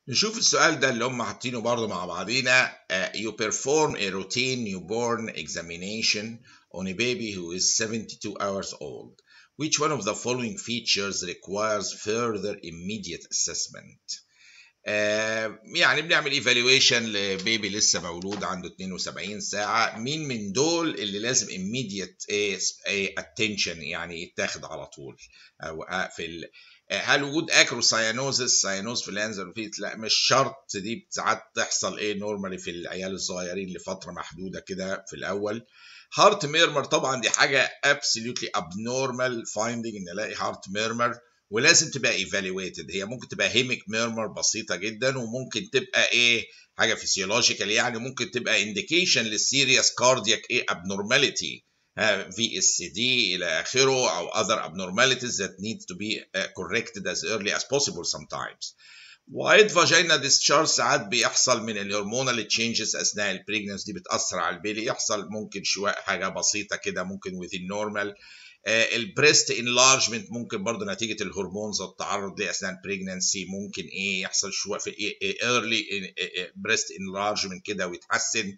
نشوف السؤال ده اللي هم حاطينه برضه مع بعضينا uh, you perform a routine newborn examination on a baby who is 72 hours old which one of the following features requires further immediate assessment آه يعني بنعمل evaluation لبيبي لسه مولود عنده 72 ساعة مين من دول اللي لازم immediate ايه attention يعني يتاخد على طول أو في ال... هل وجود اكروسايانوزس ساينوز في الانزلوفيت لا مش شرط دي ساعات تحصل ايه نورمالي في العيال الصغيرين لفتره محدوده كده في الاول هارت ميرمر طبعا دي حاجه absolutely abnormal finding ان الاقي هارت ميرمر ولازم تبقى ايفالويتد هي ممكن تبقى هيميك ميرمر بسيطه جدا وممكن تبقى ايه حاجه فيسيولوجيكال يعني ممكن تبقى انديكيشن للسيريس كاردياك ايه abnormality في اس دي الى اخره او other abnormalities that need to be corrected as early as possible sometimes. وايد فاجينا ديسشارج ساعات بيحصل من الهرمونال تشينجز اثناء البريجنس دي بتاثر على البيبي يحصل ممكن شويه حاجه بسيطه كده ممكن within normal البريست انلارجمنت ممكن برضه نتيجه الهرمونز والتعرض ليه اثناء البريجنسي ممكن ايه يحصل شويه في ايرلي بريست انلارجمنت كده ويتحسن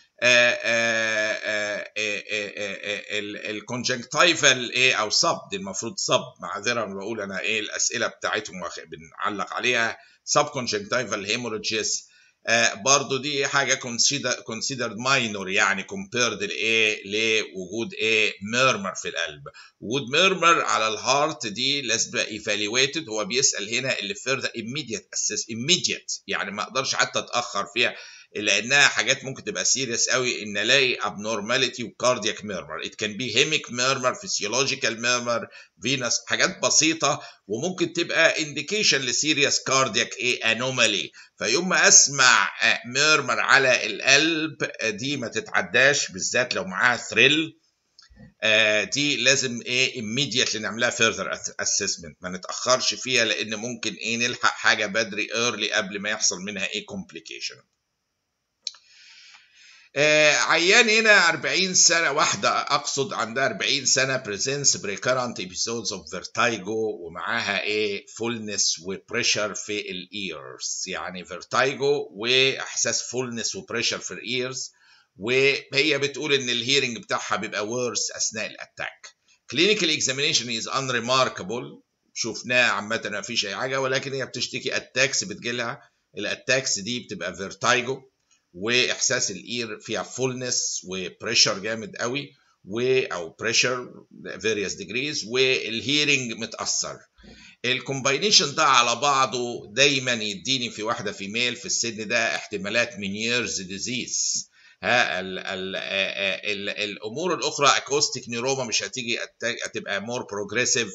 الكونجنكتيفال ايه او سب دي المفروض سب معذره انا بقول انا ايه الاسئله بتاعتهم بنعلق عليها سب كونجنكتيفال هيموريجيس برضو دي حاجه كونسيدرد ماينور يعني كومبيرد لايه لوجود ايه ميرمر في القلب وجود ميرمر على الهارت دي لازم تبقى ايفالويتد هو بيسال هنا اللي فيرذر immediate اساس immediate يعني ما اقدرش حتى اتاخر فيها لانها حاجات ممكن تبقى سيريس قوي ان الاقي abnormality وكاردياك ميرمر it can be hemic murmur physiological murmur venous حاجات بسيطه وممكن تبقى indication لسيريس كاردياك ايه anomaly فيوم ما اسمع ميرمر على القلب دي ما تتعداش بالذات لو معاها ثريل دي لازم ايه immediately نعملها further assessment ما نتاخرش فيها لان ممكن ايه نلحق حاجه بدري early قبل ما يحصل منها ايه complication آه عيان هنا 40 سنة واحدة أقصد عندها 40 سنة presents recurrent episodes of vertigo ومعاها إيه fullness وبريشر في الإيرز يعني vertigo وإحساس fullness وبريشر في الإيرز وهي بتقول إن الهيرنج بتاعها بيبقى worse أثناء الأتاك. Clinical examination is unremarkable شفناه عامة ما فيش أي حاجة ولكن هي بتشتكي أتاكس بتجيلها الأتاكس دي بتبقى vertigo واحساس الاير فيها فولنس وبريشر جامد قوي و او بريشر فيريوس ديجريز والهيرنج متاثر الكومباينيشن ده على بعضه دايما يديني في واحده في ميل في السن ده احتمالات مينيرز ديزيز ها ال ال ال الامور الاخرى اكوستيك نيروما مش هتيجي هتبقى مور بروجريسيف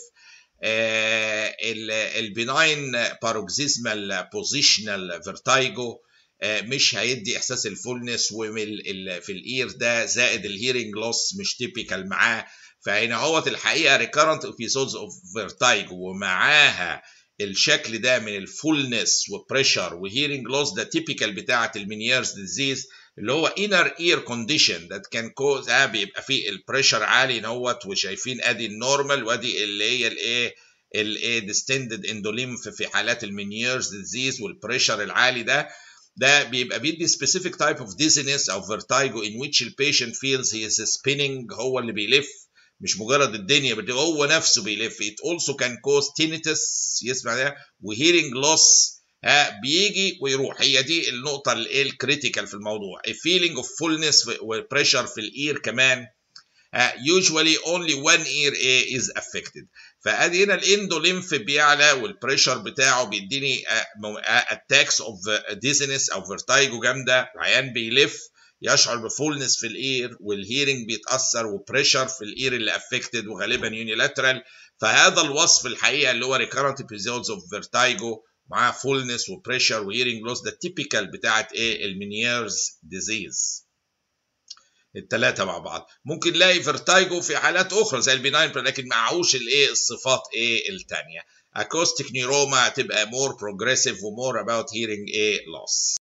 البناين باروكسيزمال بوزيشنال فيرتايجو مش هيدي احساس الفولنس في الاير ده زائد الهيرنج لوس مش تيبيكال معاه فهنا هوت الحقيقه ريكارنت ابيسودز اوف فيرتايجو ومعاها الشكل ده من الفولنس وبريشر وهيرنج لوس ده تيبيكال بتاعه المينيرز ديزيز اللي هو انر اير كونديشن ذات كان كوز اه بيبقى فيه البريشر عالي نوت وشايفين ادي النورمال وادي اللي هي الايه الايه ديستندد اندوليمف في حالات المينيرز ديزيز والبريشر العالي ده ده بيبقى بيدي specific type of dizziness او vertigo in which the patient feels he is spinning هو اللي بيلف مش مجرد الدنيا بده هو نفسه بيلف it also can cause tinnitus يسمع ده وhearing loss ها بيجي ويروح هي دي النقطة الايه الكريتيكال في الموضوع a feeling of fullness وبريشر في الاير كمان usually only one ear is affected فادي هنا الاندوليمف بيعلى والبريشر بتاعه بيديني اتاكس اوف ديزنس او فيرتايجو جامده العيان بيلف يشعر بفولنس في الاير والهيرنج بيتاثر وبريشر في الاير اللي افكتد وغالبا يونيلاترال فهذا الوصف الحقيقه اللي هو ريكارنت ابيزودز اوف فيرتايجو معاه فولنس وبريشر وهيرنج لوس ده تيبيكال بتاعت ايه المينيرز ديزيز الثلاثه مع بعض ممكن نلاقي فيرتايجو في حالات اخرى زي البيناين لكن معهوش الايه الصفات ايه الثانيه acoustic neuroma تبقى more progressive ومور about hearing ايه loss